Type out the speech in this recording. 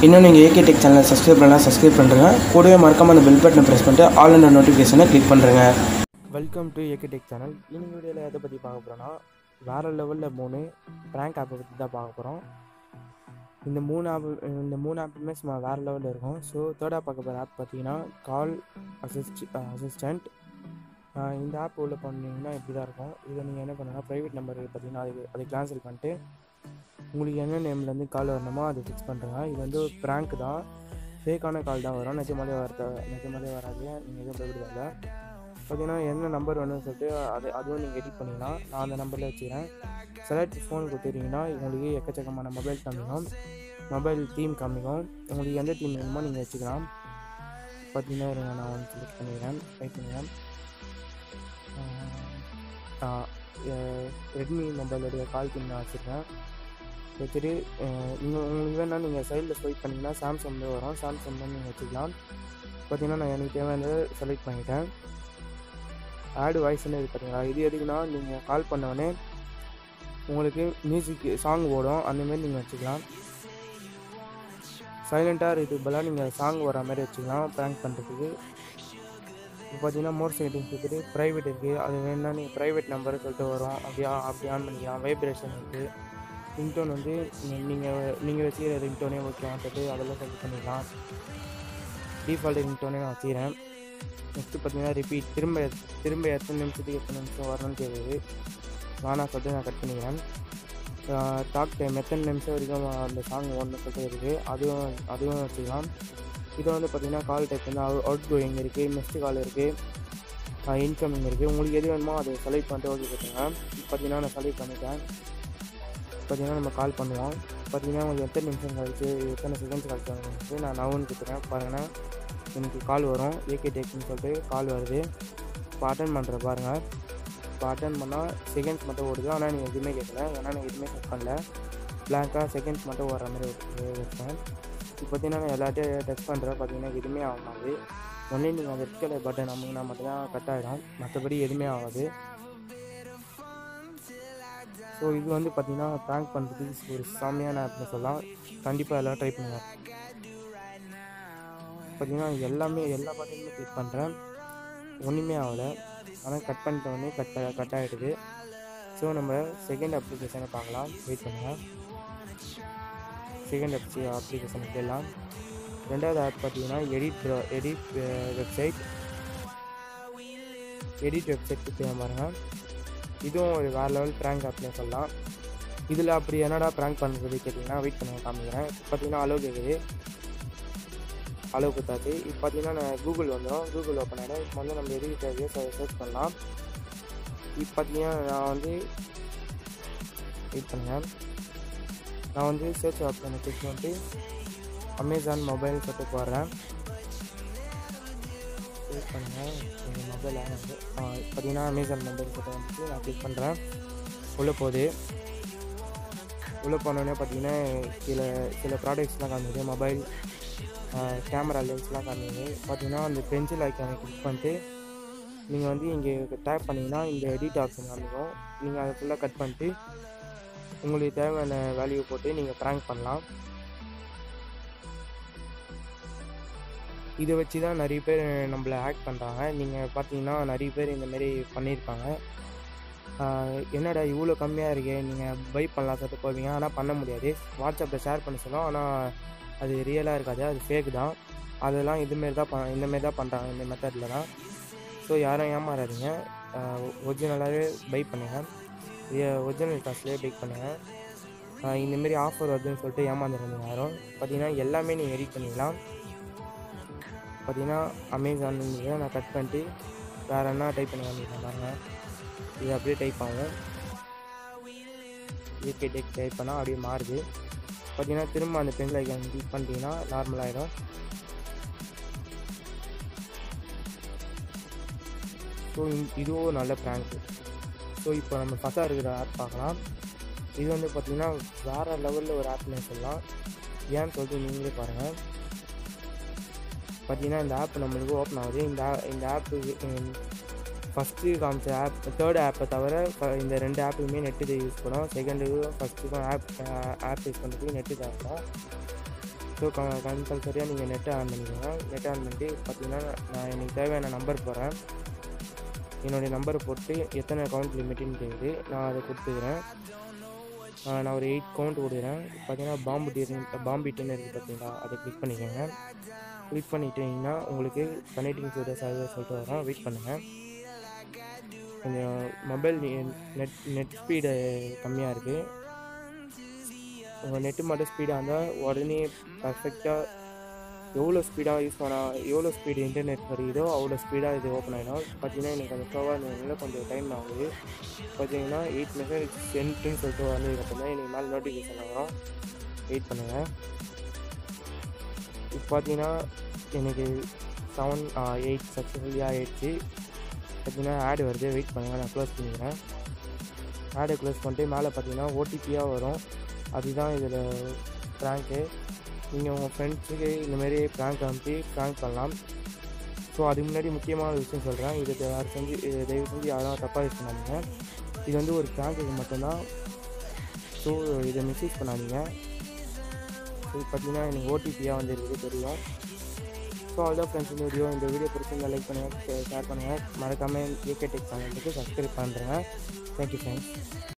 இன்னும் நீங்கள் AK tech சேனலை சப்ஸ்கிரைப் பண்ணலாம் சப்ஸ்கிரைப் பண்ணுறங்க கூடவே மறக்காம அந்த பெல் பட்டனை ப்ரெஸ் பண்ணிட்டு ஆல் அண்ட் நோட்டிஃபிகேஷனை கிளிக் பண்ணுறங்க welcome to AK tech channel இன்னைக்கு வீடியோவில் எதை பற்றி பார்க்க போகிறோன்னா வேறு லெவலில் மூணு ப்ராங்க் ஆப்பை பற்றி தான் பார்க்க போகிறோம் இந்த மூணு ஆப் இந்த மூணு ஆப்புமே சும்மா வேறு லெவலில் இருக்கும் ஸோ தேர்டாக பார்க்க போகிற ஆப் பார்த்தீங்கன்னா கால் அசிஸ்ட் அசிஸ்டண்ட் இந்த ஆப் உள்ள பண்ணீங்கன்னா இப்படி தான் இருக்கும் இதை நீங்கள் என்ன பண்ணுன்னா ப்ரைவேட் நம்பர் பார்த்தீங்கன்னா அது அதை கேன்சல் பண்ணிட்டு உங்களுக்கு என்ன நேம்லேருந்து கால் வரணுமோ அதை ஃபிக்ஸ் பண்ணுறேங்க இது வந்து ஒரு ப்ராங்க் தான் ஃபேக்கான கால் தான் வரும் நிஜமாலே வரத நிஜமாலே வராது நீங்கள் எதுவும் பயப்படுதில்ல பார்த்தீங்கன்னா என்ன நம்பர் வேணும்னு சொல்லிட்டு அது அதுவும் நீங்கள் எடிட் பண்ணிக்கலாம் நான் அந்த நம்பரில் வச்சுக்கிறேன் செலக்ட் ஃபோன் கொடுத்துட்டீங்கன்னா உங்களுக்கு எக்கச்சக்கமான மொபைல் காமிக்கும் மொபைல் தீம் காமிக்கும் உங்களுக்கு எந்த தீம் வேணுமோ நீங்கள் வச்சுக்கலாம் பார்த்தீங்கன்னா இருங்க நான் ஒன்று செலக்ட் பண்ணிக்கிறேன் டைப் பண்ணிக்கிறேன் ரெட்மி மொபைலுடைய கால் தீம் நான் வச்சுருக்கேன் வச்சுட்டு இன்னும் உங்களுக்கு வேணால் நீங்கள் சைடில் ஸ்வைப் பண்ணிங்கன்னா சாம்சங்கில் வரும் சாம்சங்கில் நீங்கள் வச்சுக்கலாம் பார்த்தீங்கன்னா நான் எனக்கு தேவையானதை செலக்ட் பண்ணிட்டேன் ஆடு வாய்ஸ்னு இது பார்த்தீங்களா இது எதுக்குன்னா நீங்கள் கால் பண்ணோடனே உங்களுக்கு மியூசிக் சாங் ஓடும் அந்தமாரி நீங்கள் வச்சுக்கலாம் சைலண்ட்டாக இது பதிலாக நீங்கள் சாங் வர மாதிரி வச்சுக்கலாம் ப்ராங்க் பண்ணுறதுக்கு இப்போ பார்த்தீங்கன்னா மோர் செட்டிங்ஸ் இருக்குது ப்ரைவேட் இருக்குது அது வேணுன்னா நீங்கள் ப்ரைவேட் நம்பர் சொல்லிட்டு வரும் அப்படியா அப்படி ஆன் பண்ணிக்கலாம் வைப்ரேஷன் இருக்குது ரிங்டோன் வந்து நீங்கள் நீங்கள் வச்சுக்கிற ரிங்டோனே ஓகேவான்னு சொல்லிட்டு அதெல்லாம் செலக்ட் பண்ணிக்கலாம் டிஃபால்ட் ரிங்டோனே நான் வச்சுக்கிறேன் நெக்ஸ்ட்டு பார்த்தீங்கன்னா ரிப்பீட் திரும்ப திரும்ப எத்தனை நிமிஷத்துக்கு எத்தனை நிமிஷம் வரணும்னு தெரியுது நானாக சொல்லிட்டு நான் கட் பண்ணிக்கிறேன் டாக் டைம் எத்தனை நிமிஷம் வரைக்கும் அந்த சாங் ஓடணும் சொல்லிட்டு இருக்குது அதுவும் அதுவும் வச்சுக்கலாம் இது வந்து பார்த்தீங்கன்னா கால் டைப் வந்து அவுட் கோயிங் இருக்குது மிஸ்டு கால் இருக்குது இன்கமிங் இருக்குது உங்களுக்கு எது வேணுமோ அதை செலக்ட் பண்ணிட்டு ஓகே கொடுத்துருங்க பார்த்தீங்கன்னா நான் செலக்ட் பண்ணிட்டேன் பார்த்தீங்கன்னா நம்ம கால் பண்ணுவோம் பார்த்தீங்கன்னா உங்களுக்கு எத்தனை நிமிஷம் கழிச்சு எத்தனை செகண்ட்ஸ் கழிச்சு நான் நவுன்னு கொடுத்துறேன் பாருங்கன்னா எனக்கு கால் வரும் ஏகே டேக்குன்னு சொல்லிட்டு கால் வருது இப்போ அட்டன் பண்ணுற பாருங்கள் இப்போ அட்டன் பண்ணால் செகண்ட்ஸ் மட்டும் ஓடுது ஆனால் நீங்கள் எதுவுமே கேட்கல ஏன்னா நான் எதுவுமே செக் பண்ணல பிளாங்காக செகண்ட்ஸ் மட்டும் வர மாதிரி வச்சேன் இப்போ பார்த்தீங்கன்னா நான் எல்லாத்தையும் டச் பண்ணுறேன் பார்த்தீங்கன்னா எதுவுமே ஆகாது ஒன்லி நீங்கள் அந்த ரெட் கலர் பட்டன் அமுங்கினா மட்டும்தான் கட் ஆகிடும் மற்றபடி எதுவுமே ஆகாது ஸோ இது வந்து பார்த்தீங்கன்னா ப்ராங்க் பண்ணுறதுக்கு ஒரு சாமியான ஆப்னு சொல்லலாம் கண்டிப்பாக எல்லாம் ட்ரை பண்ணுங்கள் பார்த்தீங்கன்னா எல்லாமே எல்லா பட்டனுமே கிளிக் பண்ணுறேன் ஒன்றுமே ஆகலை ஆனால் கட் பண்ணிட்ட உடனே கட் கட் ஆகிடுது ஸோ நம்ம செகண்ட் அப்ளிகேஷனை பார்க்கலாம் வெயிட் பண்ணுங்கள் செகண்ட் அப்சி அப்ளிகேஷன் போயிடலாம் ரெண்டாவது ஆப் பார்த்தீங்கன்னா edit edit website edit website தேவை பாருங்கள் இதுவும் ஒரு வேறு லெவல் ப்ராங்க் ஆப்னே சொல்லலாம் இதில் அப்படி என்னடா ப்ராங்க் பண்ணுறது கேட்டிங்கன்னா வெயிட் பண்ணி காமிக்கிறேன் பார்த்தீங்கன்னா அலோ கேட்குது அலோ கொடுத்தாச்சு இப்போ பார்த்தீங்கன்னா நான் கூகுள் வந்துடும் கூகுள் ஓப்பன் ஆகிடும் இப்போ வந்து நம்ம எதுக்கு தேவையோ சர்ச் பண்ணலாம் இப்போ பார்த்தீங்கன்னா நான் வந்து வெயிட் பண்ணுங்கள் நான் வந்து சர்ச் ஆப்ஷனை கிளிக் பண்ணிட்டு அமேசான் மொபைல் சொல்லிட்டு போடுறேன் கிளிக் பண்ணுங்கள் எங்கள் மொபைல் வந்து பார்த்தீங்கன்னா அமேசான் மொபைல் சொல்லிட்டு வந்துட்டு நான் கிளிக் பண்ணுறேன் உள்ளே போகுது உள்ளே போனோடனே பார்த்தீங்கன்னா சில சில ப்ராடக்ட்ஸ்லாம் காமிக்குது மொபைல் கேமரா லென்ஸ்லாம் காமிக்குது பார்த்தீங்கன்னா அந்த பென்சில் ஐக்கானை கிளிக் பண்ணிட்டு நீங்கள் வந்து இங்கே டேப் பண்ணிங்கன்னா இந்த எடிட் ஆப்ஷன் காமிக்கும் நீங்கள் அதை ஃபுல்லாக கட் பண்ணிட்டு உங்களுக்கு தேவையான வேல்யூ போட்டு நீங்கள் ப்ராங்க் பண்ணலாம் இதை வச்சு தான் நிறைய பேர் நம்மளை ஆக்ட் பண்ணுறாங்க நீங்கள் பார்த்தீங்கன்னா நிறைய பேர் இந்தமாரி பண்ணியிருப்பாங்க என்னடா இவ்வளோ கம்மியாக இருக்கே நீங்கள் பை பண்ணலாம் சொல்லிட்டு போவீங்க ஆனால் பண்ண முடியாது வாட்ஸ்அப்பில் ஷேர் பண்ண சொல்லும் ஆனால் அது ரியலாக இருக்காது அது ஃபேக் தான் அதெல்லாம் இதுமாரி தான் ப இந்தமாரி தான் பண்ணுறாங்க இந்த மெத்தடில் தான் ஸோ யாரும் ஏமாறாதீங்க ஒரிஜினலாகவே பை பண்ணுங்கள் ஒரிஜினல் காஸ்ட்லேயே பை பண்ணுங்கள் இந்தமாரி ஆஃபர் வருதுன்னு சொல்லிட்டு ஏமாந்துருந்தீங்க யாரும் பார்த்தீங்கன்னா எல்லாமே நீங்கள் எடிட் பண்ணிக்கலாம் பார்த்தீங்கன்னா அமேசான் நான் கட் பண்ணிட்டு வேறு என்ன டைப் பண்ணி காமிக்கிறேன் பாருங்கள் இது அப்படியே டைப் ஆகும் ஏகே டெக் டைப் பண்ணால் அப்படியே மாறுது பார்த்தீங்கன்னா திரும்ப அந்த பென்சில் ஐக்கான் கிளிக் பண்ணிட்டீங்கன்னா நார்மலாகிடும் ஸோ இதுவும் நல்ல ப்ராங்க்கு ஸோ இப்போ நம்ம ஃபஸ்ட்டாக இருக்கிற ஆப் பார்க்கலாம் இது வந்து பார்த்திங்கன்னா வேறு லெவலில் ஒரு ஆப்னு சொல்லலாம் ஏன்னு சொல்லிட்டு நீங்களே பாருங்கள் பார்த்தீங்கன்னா இந்த ஆப் நம்மளுக்கு ஓப்பன் ஆகுது இந்த இந்த ஆப்பு ஃபஸ்ட்டு காமிச்ச ஆப் தேர்ட் ஆப்பை தவிர இந்த ரெண்டு ஆப்புக்குமே நெட்டு யூஸ் பண்ணும் செகண்டுக்கும் ஃபஸ்ட்டுக்கும் ஆப் ஆப் யூஸ் பண்ணுறதுக்கு நெட்டு தேவை ஸோ க கம்பல்சரியாக நீங்கள் நெட்டை ஆன் பண்ணிக்கோங்க நெட் ஆன் பண்ணிட்டு பார்த்தீங்கன்னா நான் எனக்கு தேவையான நம்பர் போகிறேன் என்னுடைய நம்பரை போட்டு எத்தனை அக்கௌண்ட் லிமிட்டுன்னு கேட்குது நான் அதை கொடுத்துக்கிறேன் ஆஹ் நான் ஒரு எயிட் கவுண்ட் கொடுக்குறேன் பார்த்தீங்கன்னா பாம்பு டீர்னு பாம்பிட்டுன்னு இருக்குது பார்த்தீங்களா அதை கிளிக் பண்ணிக்கோங்க கிளிக் பண்ணிட்டீங்கன்னா உங்களுக்கு கனெக்டிங் டு த சர்வர் சொல்லிட்டு வரும் வெயிட் பண்ணுங்கள் கொஞ்சம் மொபைல் நெட் நெட் ஸ்பீடு கம்மியாக இருக்குது உங்கள் நெட்டு மட்டும் ஸ்பீடாக இருந்தால் உடனே பர்ஃபெக்டாக எவ்வளோ ஸ்பீடாக யூஸ் பண்ணால் எவ்வளோ ஸ்பீடு இன்டர்நெட் வருதோ அவ்வளோ ஸ்பீடாக இது ஓப்பன் ஆகிடும் பார்த்தீங்கன்னா எனக்கு அந்த ஸ்லோவாக இருந்ததுனால கொஞ்சம் டைம் ஆகுது பார்த்தீங்கன்னா எயிட் மெசேஜ் சென்ட்டுன்னு சொல்லிட்டு வந்ததுக்கப்புறம் தான் எனக்கு மேலே நோட்டிஃபிகேஷன் வரும் வெயிட் பண்ணுங்கள் இப்போ பார்த்தீங்கன்னா எனக்கு செவன் எயிட் சக்ஸஸ்ஃபுல்லியாக ஆயிடுச்சு பார்த்தீங்கன்னா ஆடு வருது வெயிட் பண்ணுங்கள் நான் க்ளோஸ் பண்ணிக்கிறேன் ஆடை க்ளோஸ் பண்ணிட்டு மேலே பார்த்தீங்கன்னா ஓடிபியாக வரும் அதுதான் இதில் ப்ராங்க்கு நீங்கள் உங்கள் ஃப்ரெண்ட்ஸுக்கு இந்தமாரி ப்ராங்க் அனுப்பி ப்ராங்க் பண்ணலாம் ஸோ அதுக்கு முன்னாடி முக்கியமான ஒரு விஷயம் சொல்கிறேன் இது யார் செஞ்சு இது தயவு செஞ்சு யாரும் தப்பாக யூஸ் பண்ணாதீங்க இது வந்து ஒரு ப்ராங்க்குக்கு மட்டும்தான் ஸோ இதை மிஸ்யூஸ் பண்ணாதீங்க ஸோ பார்த்தீங்கன்னா எனக்கு ஓடிபியாக வந்து இருக்குது தெரியும் ஸோ அவ்வளோதான் ஃப்ரெண்ட்ஸ் இந்த வீடியோ இந்த வீடியோ பிடிச்சிருந்தா லைக் பண்ணுங்கள் ஷேர் பண்ணுங்கள் மறக்காமல் ஏகே டெக் சேனலுக்கு சப்ஸ்கிரைப் பண்ணுறேங்க தேங்க்யூ ஃப்ரெண்ட்ஸ்